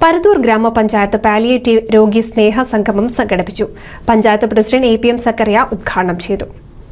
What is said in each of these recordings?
പരതൂർ ഗ്രാമപഞ്ചായത്ത് പാലിയേറ്റീവ് രോഗി സ്നേഹ സംഗമം സംഘടിപ്പിച്ചു panchayat president A P M Zakaria ഉദ്ഘാടനം ചെയ്തു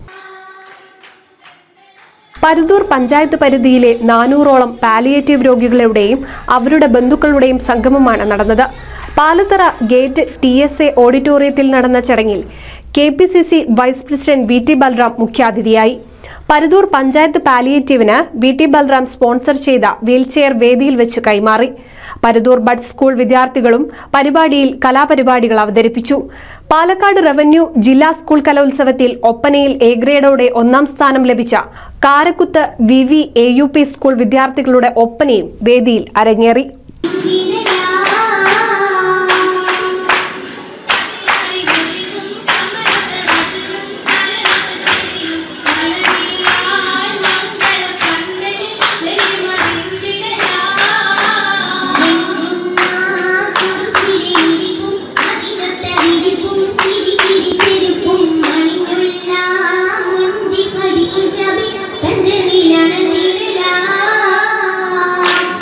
പരുതൂർ പഞ്ചായത്ത് പരിധിയിലെ നാനൂറോളം പാലിയേറ്റീവ് രോഗികളുടെയും അവരുടെ ബന്ധുക്കളുടെയും സംഗമമാണ് നടന്നത് Palathara gate T S A ഓഡിറ്റോറിയത്തിൽ നടന്ന ചടങ്ങിൽ K P C C vice president V T Balram മുഖ്യാതിഥിയായി പരുതൂർ പഞ്ചായത്ത് പാലിയേറ്റീവിന് വി ടി ബൽറാം സ്പോൺസർ ചെയ്ത വീൽചെയർ വേദിയിൽ വെച്ച് കൈമാറി പരുതൂർ ബഡ് സ്കൂൾ വിദ്യാർത്ഥികളും പരിപാടിയിൽ കലാപരിപാടികൾ അവതരിപ്പിച്ചു പാലക്കാട് റവന്യൂ ജില്ലാ സ്കൂൾ കലോത്സവത്തിൽ ഒപ്പനയിൽ എ ഗ്രേഡോടെ ഒന്നാം സ്ഥാനം ലഭിച്ച Karakkuth V V A U P school വിദ്യാർത്ഥികളുടെ ഒപ്പനയും വേദിയിൽ അരങ്ങേറി ാ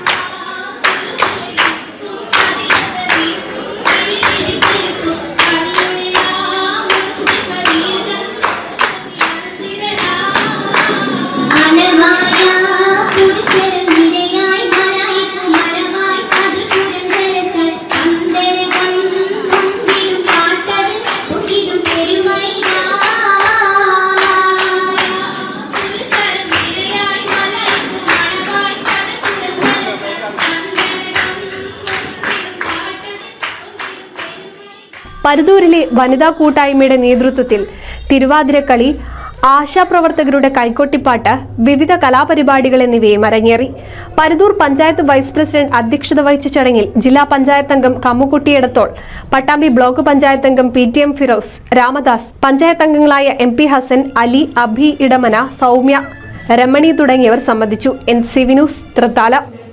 അനമായ പുരുഷരും നിരയായി മലായിക്കും മരമായി അതിർപുരം കരസൽ അന്തരകം മുൻപിലും പാട്ടത് പൊക്കിടും പെരുമൈതാ പുരുഷരും നിരയായി മലായിക്കും മരമായി അതിർപുരം കരസൽ അന്തരകം മുൻപിലും പാട്ടത് പൊക്കിടും പെരുമൈതാ പരുതൂരിലെ വനിതാ കൂട്ടായ്മയുടെ നേതൃത്വത്തിൽ തിരുവാതിരക്കളി ആശാപ്രവർത്തകരുടെ കൈക്കൊട്ടിപ്പാട്ട് വിവിധ കലാപരിപാടികൾ എന്നിവയും അരങ്ങേറി പരുതൂർ പഞ്ചായത്ത് വൈസ് പ്രസിഡന്റ് അധ്യക്ഷത വഹിച്ച ചടങ്ങിൽ ജില്ലാ പഞ്ചായത്ത് അംഗം കമ്മുക്കുട്ടിയെടത്തോൾ പട്ടാമ്പി ബ്ലോക്ക് പഞ്ചായത്ത് അംഗം P T M Firos Ramadas panchayat അംഗങ്ങളായ എം പി ഹസൻ അലി അഭി ഇടമന സൗമ്യ രമണി തുടങ്ങിയവർ സംബന്ധിച്ചു എൻ സി വിനൂസ് തൃത്താല